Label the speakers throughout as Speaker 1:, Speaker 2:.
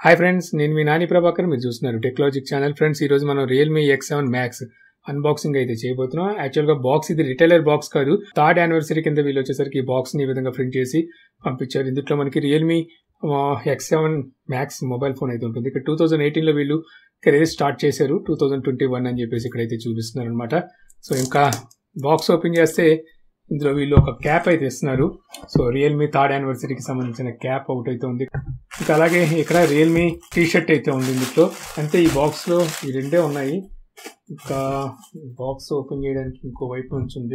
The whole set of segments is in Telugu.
Speaker 1: హాయ్ ఫ్రెండ్స్ నేను మీ నాని ప్రభాకర్ మీరు చూస్తున్నారు టెక్నాలజిక్ ఛానల్ ఫ్రెండ్స్ ఈ రోజు మనం Realme X seven Max unboxing అయితే చేయబోతున్నాం యాక్చువల్ గా బాక్స్ ఇది రిటైలర్ బాక్స్ కాదు థర్డ్ యానివర్సరీ కింద వీళ్ళు వచ్చేసరికి ఈ బాక్స్ ని ఈ విధంగా ప్రింట్ చేసి పంపించారు ఇందులో మనకి Realme X seven Max mobile phone అయితే ఉంటుంది ఇక్కడ టూ థౌసండ్ ఎయిటీన్ లో వీళ్ళు కెరీర్ స్టార్ట్ చేశారు టూ థౌసండ్ ట్వంటీ వన్ అని చెప్పేసి ఇక్కడైతే చూపిస్తున్నారు అనమాట సో ఇంకా బాక్స్ ఓపెన్ చేస్తే ఇందులో వీళ్ళు ఒక క్యాప్ అయితే ఇస్తున్నారు సో రియల్మీ థర్డ్ యానివర్సరీకి సంబంధించిన క్యాప్ ఒకటి అయితే ఉంది ఇంకా అలాగే ఇక్కడ రియల్మీ టీ షర్ట్ అయితే ఉంది ఇందులో అంతే ఈ బాక్స్ లో ఈ రెండే ఉన్నాయి ఇంకా బాక్స్ ఓపెన్ చేయడానికి ఇంకో వైపు నుంచి ఉంది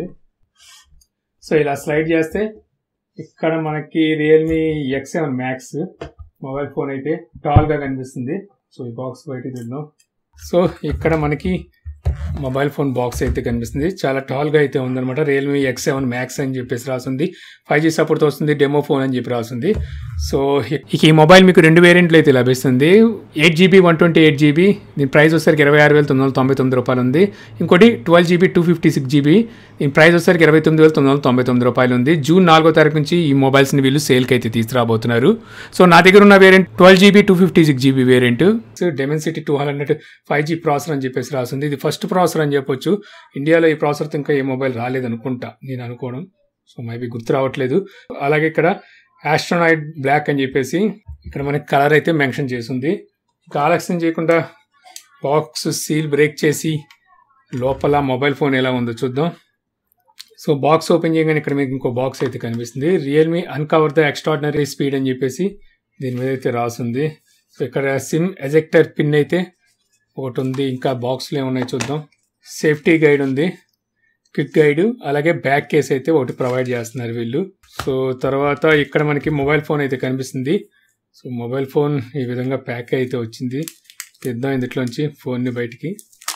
Speaker 1: సో ఇలా స్లైడ్ చేస్తే ఇక్కడ మనకి Realme X seven Max mobile phone అయితే టాల్ గా కనిపిస్తుంది సో ఈ బాక్స్ బయట తిద్దాం సో ఇక్కడ మనకి మొబైల్ ఫోన్ బాక్స్ అయితే కనిపిస్తుంది చాలా టాల్ గా అయితే ఉందన్నమాట రియల్మీ ఎక్స్ సెవెన్ మ్యాక్స్ అని చెప్పేసి రాసింది ఫైవ్ జీ సపోర్ట్ వస్తుంది డెమో ఫోన్ అని చెప్పి రాసింది సో ఇక ఈ మొబైల్ మీకు రెండు వేరియంట్లు అయితే లభిస్తుంది eight GB one twenty eight GB దీని ప్రైస్ వచ్చేసరికి ఇరవై ఆరు వేల తొమ్మిది వందల తొంభై తొమ్మిది రూపాయలు ఉంది ఇంకోటి twelve GB two fifty six GB దీని ప్రైస్ వచ్చేసరికి ఇరవై తొమ్మిది వేల తొమ్మిది వందల తొంభై తొమ్మిది రూపాయలు ఉంది జూన్ నాలుగో తారీఖు నుంచి ఈ మొబైల్స్ని వీళ్ళు సేల్కి అయితే తీసుకురాబోతున్నారు సో నా దగ్గర ఉన్న variant twelve GB two fifty six GB variant Dimensity two hundred five G processor అని చెప్పేసి రాసింది ఇది ఫస్ట్ ప్రాసెసర్ అని చెప్పొచ్చు ఇండియాలో ఈ ప్రాసెసర్తో ఇంకా ఏ మొబైల్ రాలేదనుకుంటా నేను అనుకోవడం సో మేబీ గుర్తు రావట్లేదు అలాగే ఇక్కడ ఆస్ట్రోనాయిడ్ బ్లాక్ అని చెప్పేసి ఇక్కడ మనకి కలర్ అయితే మెన్షన్ చేసింది ఇంకా ఆలస్యం చేయకుండా బాక్స్ సీల్ బ్రేక్ చేసి లోపల మొబైల్ ఫోన్ ఎలా ఉందో చూద్దాం సో బాక్స్ ఓపెన్ చేయగానే ఇక్కడ మీకు ఇంకో బాక్స్ అయితే కనిపిస్తుంది Realme uncover the extraordinary speed అని చెప్పేసి దీని మీద అయితే రాసింది సో ఇక్కడ సిమ్ ఎజెక్టర్ పిన్ అయితే ఒకటి ఉంది ఇంకా బాక్స్లో ఏమున్నాయి చూద్దాం సేఫ్టీ గైడ్ ఉంది క్విక్ గైడ్ అలాగే బ్యాక్ కేస్ అయితే ఒకటి ప్రొవైడ్ చేస్తున్నారు వీళ్ళు సో తర్వాత ఇక్కడ మనకి మొబైల్ ఫోన్ అయితే కనిపిస్తుంది సో మొబైల్ ఫోన్ ఈ విధంగా ప్యాక్ అయితే వచ్చింది తెద్దాం ఇందులోంచి ఫోన్ని బయటికి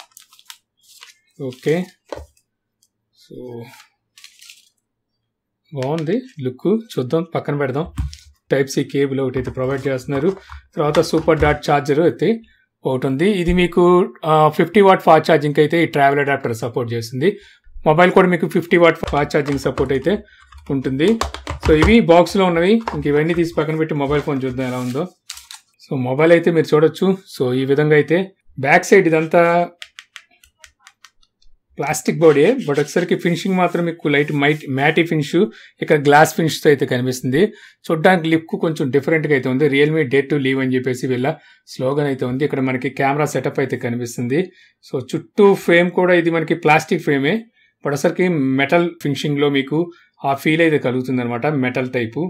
Speaker 1: ఓకే సో బాగుంది లుక్ చూద్దాం పక్కన పెడదాం టైప్ సి కేబుల్ ఒకటి అయితే ప్రొవైడ్ చేస్తున్నారు తర్వాత సూపర్ డాట్ ఛార్జర్ అయితే ఒకటి ఉంది ఇది మీకు ఫిఫ్టీ వాట్ ఫాస్ట్ ఛార్జింగ్ అయితే ఈ ట్రావెల్ అడాప్టర్ సపోర్ట్ చేస్తుంది మొబైల్ కూడా మీకు fifty watt fast charging support అయితే ఉంటుంది సో ఇవి బాక్స్లో ఉన్నవి ఇంక ఇవన్నీ తీసి పక్కన పెట్టి మొబైల్ ఫోన్ చూద్దాం ఎలా ఉందో సో మొబైల్ అయితే మీరు చూడొచ్చు సో ఈ విధంగా అయితే బ్యాక్ సైడ్ ఇదంతా ప్లాస్టిక్ బాడీ బట్ ఒకసారికి ఫినిషింగ్ మాత్రం మీకు లైట్ మైట్ మ్యాటీ ఫినిష్ ఇక్కడ గ్లాస్ ఫినిష్తో అయితే కనిపిస్తుంది చూడడానికి లిప్ కొంచెం డిఫరెంట్గా అయితే ఉంది రియల్మీ డే టు లీవ్ అని చెప్పేసి వీళ్ళ స్లోగన్ అయితే ఉంది ఇక్కడ మనకి కెమెరా సెటప్ అయితే కనిపిస్తుంది సో చుట్టూ ఫ్రేమ్ కూడా ఇది మనకి ప్లాస్టిక్ ఫ్రేమే బట్ ఒకసారికి మెటల్ ఫినిషింగ్లో మీకు ఆ ఫీల్ అయితే కలుగుతుంది అనమాట మెటల్ టైపు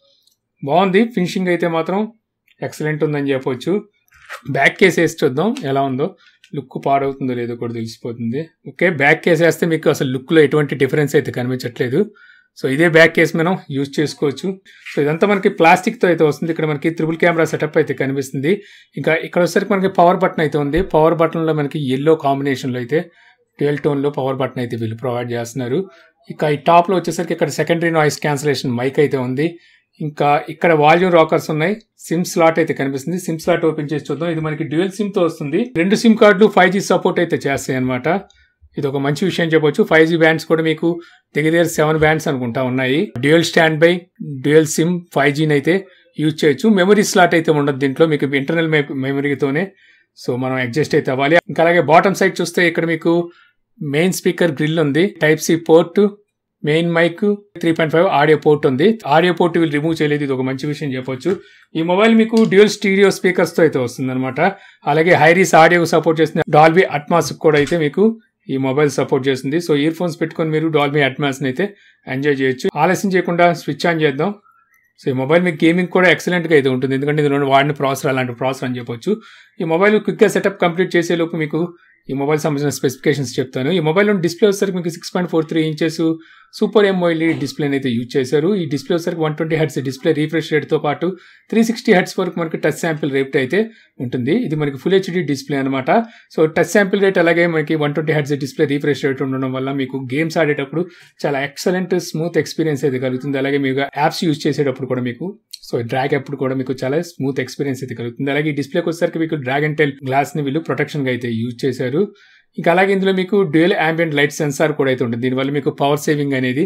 Speaker 1: బాగుంది ఫినిషింగ్ అయితే మాత్రం ఎక్సలెంట్ ఉందని చెప్పొచ్చు బ్యాక్ కేస్ వేసి చూద్దాం ఎలా ఉందో లుక్ పాడవుతుందో లేదో కూడా తెలిసిపోతుంది ఓకే బ్యాక్ కేస్ వేస్తే మీకు అసలు లుక్లో ఎటువంటి డిఫరెన్స్ అయితే కనిపించట్లేదు సో ఇదే బ్యాక్ కేస్ మనం యూజ్ చేసుకోవచ్చు సో ఇదంతా మనకి ప్లాస్టిక్తో అయితే వస్తుంది ఇక్కడ మనకి త్రిబుల్ కెమెరా సెటప్ అయితే కనిపిస్తుంది ఇంకా ఇక్కడ వచ్చేసరికి మనకి పవర్ బటన్ అయితే ఉంది పవర్ బటన్లో మనకి ఎల్లో కాంబినేషన్లో అయితే ట్వెల్వ్ టోన్లో పవర్ బటన్ అయితే వీళ్ళు ప్రొవైడ్ చేస్తున్నారు ఇక ఈ టాప్లో వచ్చేసరికి ఇక్కడ సెకండరీ నాయిస్ క్యాన్సలేషన్ మైక్ అయితే ఉంది ఇంకా ఇక్కడ వాల్యూమ్ రాకర్స్ ఉన్నాయి సిమ్ స్లాట్ అయితే కనిపిస్తుంది సిమ్ స్లాట్ ఓపెన్ చేసి చూద్దాం ఇది మనకి డ్యూయల్ సిమ్ తో వస్తుంది రెండు సిమ్ కార్డులు ఫైవ్ జీ సపోర్ట్ అయితే చేస్తాయి అనమాట ఇది ఒక మంచి విషయం చెప్పొచ్చు ఫైవ్ జీ బ్యాండ్స్ కూడా మీకు దగ్గర దగ్గర సెవెన్ బ్యాండ్స్ అనుకుంటా ఉన్నాయి dual standby dual SIM five జీని అయితే యూజ్ చేయొచ్చు మెమరీ స్లాట్ అయితే ఉండదు దీంట్లో మీకు ఇంటర్నల్ మెమరీతోనే సో మనం అడ్జస్ట్ అయితే అవ్వాలి ఇంకా అలాగే బాటమ్ సైడ్ చూస్తే ఇక్కడ మీకు మెయిన్ స్పీకర్ గ్రిల్ ఉంది type C port main mic three point five audio port ఉంది ఆడియో పోర్ట్ వీళ్ళు రిమూవ్ చేయలేదు ఇది ఒక మంచి విషయం చెప్పొచ్చు ఈ మొబైల్ మీకు డ్యూయల్ స్టీరియో స్పీకర్స్ తో అయితే వస్తుంది అనమాట అలాగే హైరీస్ ఆడియో సపోర్ట్ చేస్తుంది డాల్బీ అట్మాస్ కూడా అయితే మీకు ఈ మొబైల్ సపోర్ట్ చేస్తుంది సో ఇయర్ ఫోన్స్ పెట్టుకొని మీరు డాల్బీ అట్మాస్ అయితే ఎంజాయ్ చేయొచ్చు ఆలస్యం చేయకుండా స్విచ్ ఆన్ చేద్దాం సో ఈ మొబైల్ మీకు గేమింగ్ కూడా ఎక్సలెంట్గా అయితే ఉంటుంది ఎందుకంటే ఇందులో వాడిన ప్రాసెసర్ అలాంటి ప్రాసెసర్ అని చెప్పొచ్చు ఈ మొబైల్ క్విక్గా సెటప్ కంప్లీట్ చేసే లోపు మీకు ఈ మొబైల్ సంబంధించిన స్పెసిఫికేషన్స్ చెప్తాను ఈ మొబైల్ డిస్ప్లే వచ్చేసరికి మీకు six point four three inches super AMOLED డిస్ప్లేని అయితే యూజ్ చేశారు ఈ డిస్ప్లే వచ్చేసరికి one twenty hertz display refresh రేట్తో పాటు త్రీ సిక్స్టీ హెడ్స్ వరకు మనకి టచ్ శాంపిల్ రేట్ అయితే ఉంటుంది ఇది మనకి ఫుల్ హెచ్డి డిస్ప్లే అనమాట సో టచ్ శాంపిల్ రేట్ అలాగే మనకి one twenty hertz display refresh rate ఉండడం వల్ల మీకు గేమ్స్ ఆడేటప్పుడు చాలా ఎక్సలెంట్ స్మూత్ ఎక్స్పీరియన్స్ అయితే కలుగుతుంది అలాగే మీకు యాప్స్ యూజ్ చేసేటప్పుడు కూడా మీకు సో డ్రాగ్ అప్పుడు కూడా మీకు చాలా స్మూత్ ఎక్స్పీరియన్స్ అయితే కలుగుతుంది అలాగే ఈ డిస్ప్లేకి వచ్చేసరికి మీకు డ్రాగ్ అండ్ టెల్ గ్లాస్ ని వీళ్ళు ప్రొటెక్షన్ గా అయితే యూజ్ చేశారు ఇంకా అలాగే ఇందులో మీకు డ్యూయల్ అంబియంట్ లైట్ సెన్సార్ కూడా అయితే ఉంటుంది దీనివల్ల మీకు పవర్ సేవింగ్ అనేది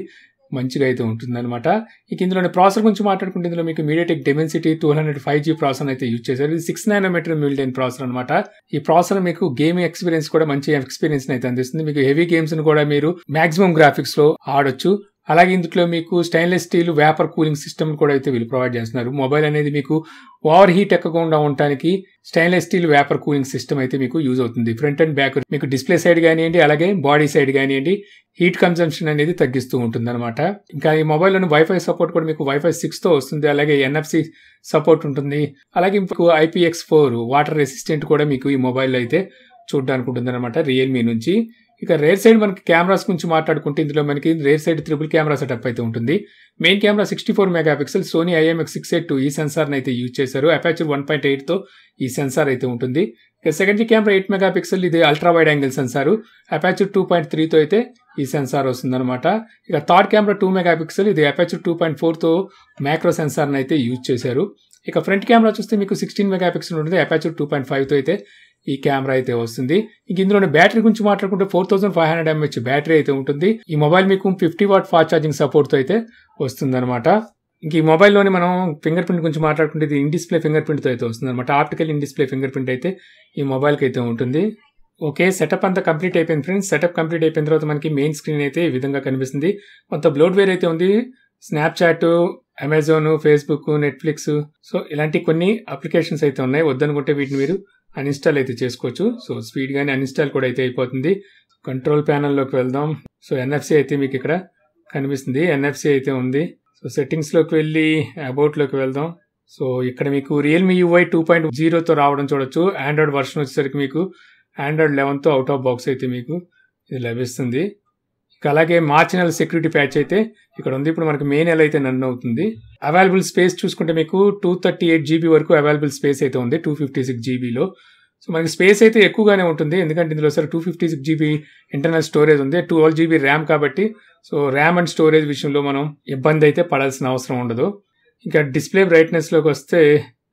Speaker 1: మంచిగా అయితే ఉంటుంది అనమాట ఇక ఇందులోని ప్రాసెసర్ గురించి మాట్లాడుకుంటే ఇందులో మీకు MediaTek Dimensity two hundred five G processor అయితే యూజ్ చేశారు ఇది సిక్స్ నానోమీటర్ మిల్డెన్ ప్రాసెసర్ అనమాట ఈ ప్రాసెసర్ మీకు గేమింగ్ ఎక్స్పీరియన్స్ కూడా మంచి ఎక్స్పీరియన్స్ అయితే అందిస్తుంది మీకు హెవీ గేమ్స్ ని కూడా మీరు మాక్సిమం గ్రాఫిక్స్ లో ఆడొచ్చు అలాగే ఇందులో మీకు stainless steel vapour cooling system కూడా అయితే వీళ్ళు ప్రొవైడ్ చేస్తున్నారు మొబైల్ అనేది మీకు ఓవర్ హీట్ ఎక్కకుండా ఉండటానికి stainless steel vapour cooling system అయితే మీకు యూజ్ అవుతుంది ఫ్రంట్ అండ్ బ్యాక్ మీకు డిస్ప్లే సైడ్ కానివ్వండి అలాగే బాడీ సైడ్ కానివ్వండి హీట్ కన్సంప్షన్ అనేది తగ్గిస్తూ ఉంటుంది అనమాట ఇంకా ఈ మొబైల్లోని వైఫై సపోర్ట్ కూడా మీకు వైఫై సిక్స్ తో వస్తుంది అలాగే ఎన్ఎఫ్సి సపోర్ట్ ఉంటుంది అలాగే మీకు ఐపీఎక్స్ ఫోర్ వాటర్ రెసిస్టెంట్ కూడా మీకు ఈ మొబైల్ అయితే చూడడానికి ఉంటుంది అనమాట రియల్మీ నుంచి ఇక రేర్ సైడ్ మనకి కెమెరాస్ గురించి మాట్లాడుకుంటే ఇందులో మనకి rear side triple camera setup అయితే ఉంటుంది main camera sixty four megapixel Sony IMX six eight two ఈ సెన్సార్ని అయితే యూజ్ చేశారు అపాచర్ వన్ పాయింట్ ఎయిట్తో ఈ సెన్సార్ అయితే ఉంటుంది ఇక secondary camera eight megapixel ఇది ultra wide angle sensor aperture two point త్రీతో అయితే ఈ సెన్సార్ వస్తుందన్నమాట ఇక third camera two megapixel ఇది అపాచర్ టూ పాయింట్ ఫోర్తో మ్యాక్రో సెన్సార్ని అయితే యూజ్ చేశారు ఇక ఫ్రంట్ కెమెరా చూస్తే మీకు సిక్స్టీన్ మెగా పిక్సెల్ ఉంటుంది అపాచర్ టూ పాయింట్ ఫైవ్తో అయితే ఈ కెమెరా అయితే వస్తుంది ఇంక ఇందులోని బ్యాటరీ గురించి మాట్లాడుకుంటే four thousand five hundred mAh battery అయితే ఉంటుంది ఈ మొబైల్ మీకు ఫిఫ్టీ వాట్ ఫాస్ట్ ఛార్జింగ్ సపోర్ట్తో అయితే వస్తుంది అనమాట ఇంక ఈ మొబైల్లోని మనం ఫింగర్ ప్రింట్ గురించి మాట్లాడుకుంటే ఇది ఇన్ డిస్ప్లే ఫింగర్ ప్రింట్తో అయితే వస్తుంది అనమాట optical in display fingerprint అయితే ఈ మొబైల్కి అయితే ఉంటుంది ఓకే సెటప్ అంతా కంప్లీట్ అయిపోయింది ఫ్రెండ్స్ సెటప్ కంప్లీట్ అయిపోయిన తర్వాత మనకి మెయిన్ స్క్రీన్ అయితే ఈ విధంగా కనిపిస్తుంది కొంత బ్లోడ్వేర్ అయితే ఉంది Snapchat Amazon Facebook Netflix so ఇలాంటి కొన్ని అప్లికేషన్స్ అయితే ఉన్నాయి వద్దనుకుంటే వీటిని మీరు అన్ఇన్స్టాల్ అయితే చేసుకోవచ్చు సో స్పీడ్ గానే అన్ఇన్స్టాల్ కూడా అయితే అయిపోతుంది కంట్రోల్ ప్యానల్లోకి వెళ్దాం సో ఎన్ఎఫ్సి అయితే మీకు ఇక్కడ కనిపిస్తుంది ఎన్ఎఫ్సి అయితే ఉంది సో సెట్టింగ్స్లోకి వెళ్ళి అబౌట్లోకి వెళ్దాం సో ఇక్కడ మీకు రియల్మీ యూఐ టూ పాయింట్ జీరోతో రావడం చూడొచ్చు ఆండ్రాయిడ్ వర్షన్ వచ్చేసరికి మీకు ఆండ్రాయిడ్ లెవెన్తో అవుట్ ఆఫ్ బాక్స్ అయితే మీకు ఇది లభిస్తుంది ఇక అలాగే మార్చినల్ సెక్యూరిటీ ప్యాచ్ అయితే ఇక్కడ ఉంది ఇప్పుడు మనకి మెయిన్ ఎలా అయితే రన్ అవుతుంది అవైలబుల్ స్పేస్ చూసుకుంటే మీకు టూ థర్టీ ఎయిట్ జీబీ వరకు అవైలబుల్ స్పేస్ అయితే ఉంది టూ ఫిఫ్టీ సిక్స్ జీబీలో సో మనకి స్పేస్ అయితే ఎక్కువగానే ఉంటుంది ఎందుకంటే ఇందులో సరే two fifty six GB internal storage ఉంది ట్వెల్వ్ జీబీ ర్యామ్ కాబట్టి సో ర్యామ్ అండ్ స్టోరేజ్ విషయంలో మనం ఇబ్బంది అయితే పడాల్సిన అవసరం ఉండదు ఇంకా డిస్ప్లే బ్రైట్నెస్లోకి వస్తే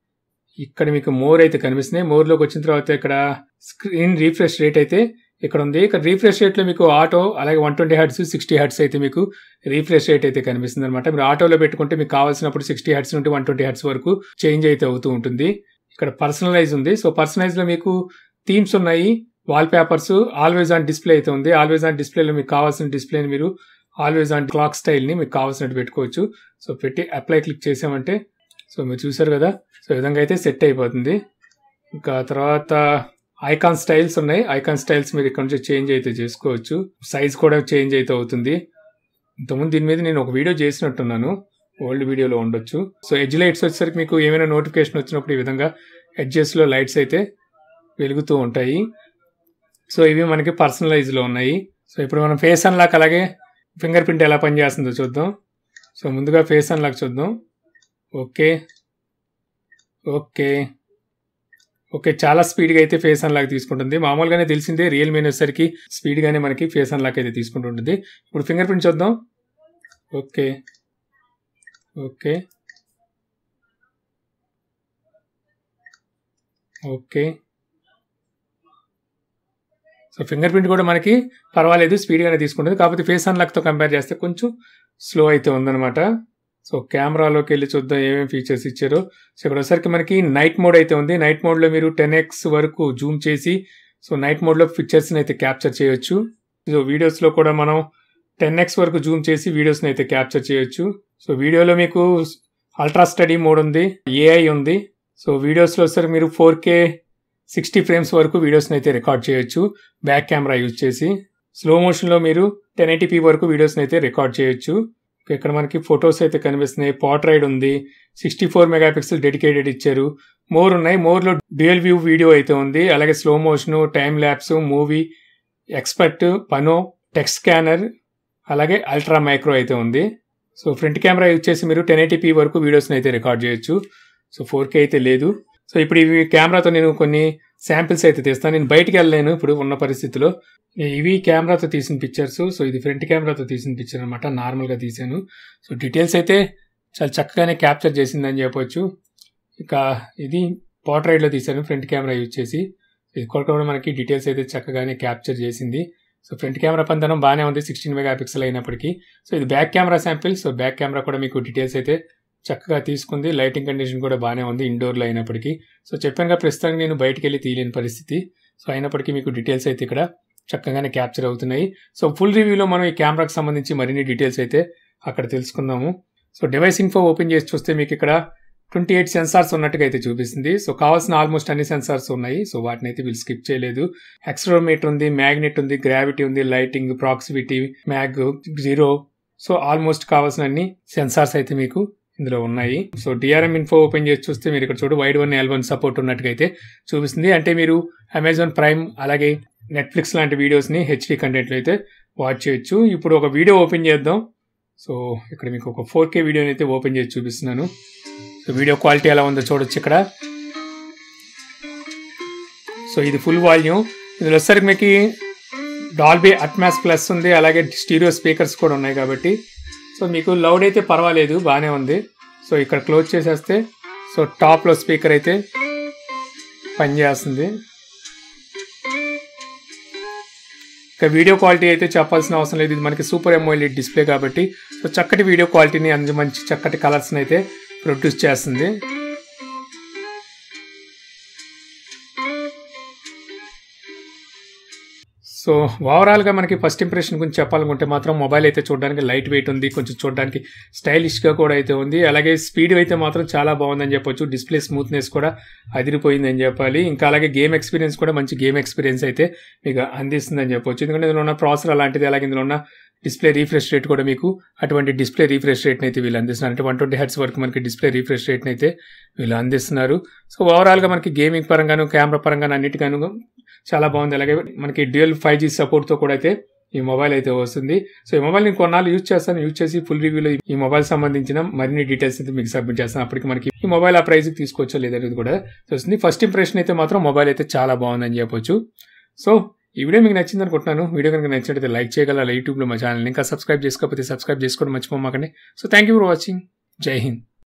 Speaker 1: ఇక్కడ మీకు మోర్ అయితే కనిపిస్తుంది మోర్లోకి వచ్చిన తర్వాత ఇక్కడ స్క్రీన్ రీఫ్రెష్ రేట్ అయితే ఇక్కడ ఉంది ఇక్కడ రీఫ్రెష్ రేట్లో మీకు ఆటో అలాగే one twenty hertz sixty hertz అయితే మీకు రీఫ్రెష్ రేట్ అయితే కనిపిస్తుంది అనమాట మీరు ఆటోలో పెట్టుకుంటే మీకు కావాల్సినప్పుడు సిక్స్టీ హెడ్స్ నుండి వన్ ట్వంటీ హెడ్స్ వరకు చేంజ్ అయితే అవుతూ ఉంటుంది ఇక్కడ పర్సనలైజ్ ఉంది సో పర్సనలైజ్లో మీకు థీమ్స్ ఉన్నాయి wallpapers always on display అయితే ఉంది ఆల్వేజ్ ఆన్ డిస్ప్లేలో మీకు కావాల్సిన డిస్ప్లేని మీరు ఆల్వేజ్ ఆన్ క్లాక్ స్టైల్ని మీకు కావాల్సినట్టు పెట్టుకోవచ్చు సో పెట్టి అప్లై క్లిక్ చేసామంటే సో మీరు చూసారు కదా సో ఈ విధంగా అయితే సెట్ అయిపోతుంది ఇంకా తర్వాత ఐకాన్ స్టైల్స్ ఉన్నాయి ఐకాన్ స్టైల్స్ మీరు ఇక్కడ నుంచి చేంజ్ అయితే చేసుకోవచ్చు సైజ్ కూడా చేంజ్ అయితే అవుతుంది ఇంతకుముందు దీని మీద నేను ఒక వీడియో చేసినట్టున్నాను ఓల్డ్ వీడియోలో ఉండొచ్చు సో ఎడ్జ్ లైట్స్ వచ్చేసరికి మీకు ఏమైనా నోటిఫికేషన్ వచ్చినప్పుడు ఈ విధంగా ఎడ్జెస్లో లైట్స్ అయితే వెలుగుతూ ఉంటాయి సో ఇవి మనకి పర్సనలైజ్లో ఉన్నాయి సో ఇప్పుడు మనం ఫేస్ అన్లాక్ అలాగే ఫింగర్ ప్రింట్ ఎలా పనిచేస్తుందో చూద్దాం సో ముందుగా ఫేస్ అన్లాక్ చూద్దాం ఓకే ఓకే ఓకే చాలా స్పీడ్గా అయితే ఫేస్ అన్లాక్ తీసుకుంటుంది మామూలుగానే తెలిసిందే రియల్మీ వచ్చేసరికి స్పీడ్గానే మనకి ఫేస్ అన్లాక్ అయితే తీసుకుంటుంటుంది ఇప్పుడు ఫింగర్ ప్రింట్ చూద్దాం okay okay okay so fingerprint కూడా మనకి పర్వాలేదు స్పీడ్గానే తీసుకుంటుంది కాకపోతే ఫేస్ అన్లాక్తో కంపేర్ చేస్తే కొంచెం స్లో అయితే ఉందన్నమాట సో కెమెరాలోకి వెళ్ళి చూద్దాం ఏమేమి ఫీచర్స్ ఇచ్చారో సో ఇక్కడ వచ్చేసరికి మనకి నైట్ మోడ్ అయితే ఉంది నైట్ మోడ్లో మీరు టెన్ ఎక్స్ వరకు జూమ్ చేసి సో నైట్ మోడ్లో పిక్చర్స్ని అయితే క్యాప్చర్ చేయొచ్చు సో వీడియోస్లో కూడా మనం టెన్ ఎక్స్ వరకు జూమ్ చేసి వీడియోస్ని అయితే క్యాప్చర్ చేయొచ్చు సో వీడియోలో మీకు అల్ట్రా స్టడీ మోడ్ ఉంది ఏఐ ఉంది సో వీడియోస్లో వచ్చేసరికి మీరు ఫోర్ కే సిక్స్టీ ఫ్రేమ్స్ వరకు వీడియోస్ని అయితే రికార్డ్ చేయొచ్చు బ్యాక్ కెమెరా యూజ్ చేసి స్లో మోషన్లో మీరు టెన్ ఎయిటీపీ వరకు వీడియోస్ని అయితే రికార్డ్ చేయొచ్చు ఇక్కడ మనకి ఫొటోస్ అయితే కనిపిస్తున్నాయి పోర్ట్రైడ్ ఉంది సిక్స్టీ ఫోర్ మెగాపిక్సెల్ డెడికేటెడ్ ఇచ్చారు మోర్ ఉన్నాయి మోర్లో డ్యూయల్ వ్యూ వీడియో అయితే ఉంది అలాగే slow motion time lapse movie expert pano text scanner అలాగే అల్ట్రా మైక్రో అయితే ఉంది సో ఫ్రంట్ కెమెరా యూజ్ చేసి మీరు టెన్ ఎయిటీపీ వరకు వీడియోస్ని అయితే రికార్డ్ చేయొచ్చు సో ఫోర్ కే అయితే లేదు సో ఇప్పుడు ఇవి కెమెరాతో నేను కొన్ని శాంపిల్స్ అయితే తీస్తాను నేను బయటికి వెళ్ళలేను ఇప్పుడు ఉన్న పరిస్థితిలో ఇవి కెమెరాతో తీసిన పిక్చర్స్ సో ఇది ఫ్రంట్ కెమెరాతో తీసిన పిక్చర్ అనమాట నార్మల్గా తీసాను సో డీటెయిల్స్ అయితే చాలా చక్కగానే క్యాప్చర్ చేసిందని చెప్పొచ్చు ఇక ఇది పోర్ట్రైట్లో తీసాను ఫ్రంట్ కెమెరా యూజ్ చేసి ఇది కూడా మనకి డీటెయిల్స్ అయితే చక్కగానే క్యాప్చర్ చేసింది సో ఫ్రంట్ కెమెరా పందనం బాగానే ఉంది సిక్స్టీన్ మెగా పిక్సెల్ అయినప్పటికీ సో ఇది back camera sample so back camera కూడా మీకు డీటెయిల్స్ అయితే చక్కగా తీసుకుంది లైటింగ్ కండిషన్ కూడా బాగానే ఉంది ఇండోర్లో అయినప్పటికీ సో చెప్పాను కదా ప్రస్తుతానికి నేను బయటికి వెళ్ళి తీయలేని పరిస్థితి సో అయినప్పటికీ మీకు డీటెయిల్స్ అయితే ఇక్కడ చక్కగానే క్యాప్చర్ అవుతున్నాయి సో ఫుల్ రివ్యూలో మనం ఈ కెమెరాకి సంబంధించి మరిన్ని డీటెయిల్స్ అయితే అక్కడ తెలుసుకుందాము సో డివైస్ ఇన్ఫో ఓపెన్ చేసి చూస్తే మీకు ఇక్కడ ట్వంటీ ఎయిట్ సెన్సార్స్ ఉన్నట్టుగా అయితే చూపిస్తుంది సో కావాల్సిన ఆల్మోస్ట్ అన్ని సెన్సార్స్ ఉన్నాయి సో వాటిని అయితే వీళ్ళు స్కిప్ చేయలేదు ఎక్స్ట్రోమీటర్ ఉంది మ్యాగ్నెట్ ఉంది గ్రావిటీ ఉంది lighting proximity mag zero so almost కావాల్సిన అన్ని సెన్సార్స్ అయితే మీకు ఇందులో ఉన్నాయి సో డిఆర్ఎం ఇన్ఫో ఓపెన్ చేసి చూస్తే మీరు ఇక్కడ చూడు Widevine L one support ఉన్నట్టుగా అయితే చూపిస్తుంది అంటే మీరు అమెజాన్ ప్రైమ్ అలాగే నెట్ఫ్లిక్స్ లాంటి వీడియోస్ని హెచ్డి కంటెంట్లో అయితే వాచ్ చేయొచ్చు ఇప్పుడు ఒక వీడియో ఓపెన్ చేద్దాం సో ఇక్కడ మీకు ఒక ఫోర్ కే వీడియోని అయితే ఓపెన్ చేసి చూపిస్తున్నాను సో వీడియో క్వాలిటీ ఎలా ఉందో చూడొచ్చు ఇక్కడ సో ఇది ఫుల్ వాల్యూమ్ ఇందులో వచ్చేసరికి మీకు డాల్బీ అట్మాస్ ప్లస్ ఉంది అలాగే స్టీరియో స్పీకర్స్ కూడా ఉన్నాయి కాబట్టి సో మీకు లౌడ్ అయితే పర్వాలేదు బాగానే ఉంది సో ఇక్కడ క్లోజ్ చేసేస్తే సో టాప్లో స్పీకర్ అయితే పనిచేస్తుంది ఇక వీడియో క్వాలిటీ అయితే చెప్పాల్సిన అవసరం లేదు ఇది మనకి సూపర్ ఎంఓఎల్ఈ డిస్ప్లే కాబట్టి సో చక్కటి వీడియో క్వాలిటీని అందు మంచి చక్కటి కలర్స్ని అయితే ప్రొడ్యూస్ చేస్తుంది సో ఓవరాల్గా మనకి ఫస్ట్ ఇంప్రెషన్ గురించి చెప్పాలనుకుంటే మాత్రం మొబైల్ అయితే చూడడానికి లైట్ వెయిట్ ఉంది కొంచెం చూడడానికి స్టైలిష్గా కూడా అయితే ఉంది అలాగే స్పీడ్ అయితే మాత్రం చాలా బాగుందని చెప్పొచ్చు డిస్ప్లే స్మూత్నెస్ కూడా అదిరిపోయిందని చెప్పాలి ఇంకా అలాగే గేమ్ ఎక్స్పీరియన్స్ కూడా మంచి గేమ్ ఎక్స్పీరియన్స్ అయితే మీకు అందిస్తుందని చెప్పొచ్చు ఎందుకంటే ఇందులో ఉన్న ప్రాసెసర్ అలాంటిది అలాగే ఇందులో ఉన్న డిస్ప్లే రీఫ్రెష్ రేట్ కూడా మీకు అటువంటి డిస్ప్లే రీఫ్రెష్ రేట్ని అయితే వీళ్ళు అందిస్తున్నారు అంటే వన్ ట్వంటీ హెడ్స్ వరకు మనకి డిస్ప్లే రీఫ్రెష్ రేట్ని అయితే వీళ్ళు అందిస్తున్నారు సో ఓవరాల్గా మనకి గేమింగ్ పరంగాను కెమెరా పరంగాను అన్నిటిగాను చాలా బాగుంది అలాగే మనకి డ్యూయల్ ఫైవ్ జీ సపోర్ట్తో కూడా అయితే ఈ మొబైల్ అయితే వస్తుంది సో ఈ మొబైల్ నేను కొన్నాళ్ళు యూజ్ చేస్తాను యూజ్ చేసి ఫుల్ రివ్యూలో ఈ మొబైల్ సంబంధించిన మరిన్ని డీటెయిల్స్ అయితే మీకు సబ్మిట్ చేస్తాను అప్పటికి మనకి ఈ మొబైల్ ఆ ప్రైస్కి తీసుకోవచ్చో లేదనేది కూడా తెలుస్తుంది ఫస్ట్ ఇంప్రెషన్ అయితే మాత్రం మొబైల్ అయితే చాలా బాగుందని చెప్పొచ్చు సో ఈ వీడియో మీకు నచ్చింది అనుకుంటున్నాను వీడియో కనుక నచ్చినట్లయితే లైక్ చేయగల యూట్యూబ్లో మా ఛానల్ ఇంకా సబ్స్క్రైబ్ చేసుకోకపోతే సబ్స్క్రైబ్ చేసుకోవడం మర్చిపోమాకండి so thank you for watching జై హింద్